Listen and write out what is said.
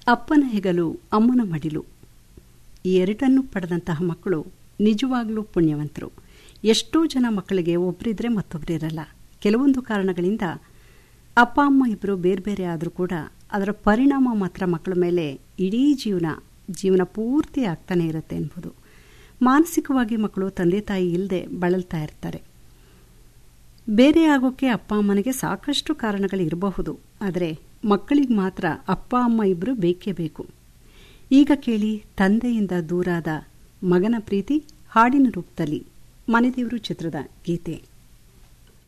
ಅಪ್ಪನ ಹೆಗಲು ಅಮ್ಮನ ಮಡಿಲು ಈ ಎರಡನ್ನೂ ಪಡೆದಂತಹ ಮಕ್ಕಳು ನಿಜವಾಗ್ಲೂ ಪುಣ್ಯವಂತರು ಎಷ್ಟೋ ಜನ ಮಕ್ಕಳಿಗೆ ಒಬ್ಬರಿದ್ರೆ ಮತ್ತೊಬ್ಬರಿರಲ್ಲ ಕೆಲವೊಂದು ಕಾರಣಗಳಿಂದ ಅಪ್ಪ ಅಮ್ಮ ಇಬ್ಬರು ಬೇರೆ ಬೇರೆ ಆದರೂ ಕೂಡ ಅದರ ಪರಿಣಾಮ ಮಾತ್ರ ಮಕ್ಕಳ ಮೇಲೆ ಇಡೀ ಜೀವನ ಜೀವನ ಪೂರ್ತಿ ಆಗ್ತಾನೆ ಇರುತ್ತೆ ಎನ್ಬೋದು ಮಾನಸಿಕವಾಗಿ ಮಕ್ಕಳು ತಂದೆ ತಾಯಿ ಇಲ್ಲದೆ ಬಳಲ್ತಾ ಇರ್ತಾರೆ ಬೇರೆ ಆಗೋಕ್ಕೆ ಅಪ್ಪ ಅಮ್ಮನಿಗೆ ಸಾಕಷ್ಟು ಕಾರಣಗಳಿರಬಹುದು ಆದರೆ ಮಕ್ಕಳಿಗೆ ಮಾತ್ರ ಅಪ್ಪ ಅಮ್ಮ ಇಬ್ಬರು ಬೇಕೇ ಬೇಕು ಈಗ ಕೇಳಿ ತಂದೆಯಿಂದ ದೂರಾದ ಮಗನ ಪ್ರೀತಿ ಹಾಡಿನ ರೂಪದಲ್ಲಿ ಮನೆದೇವರು ಚಿತ್ರದ ಗೀತೆ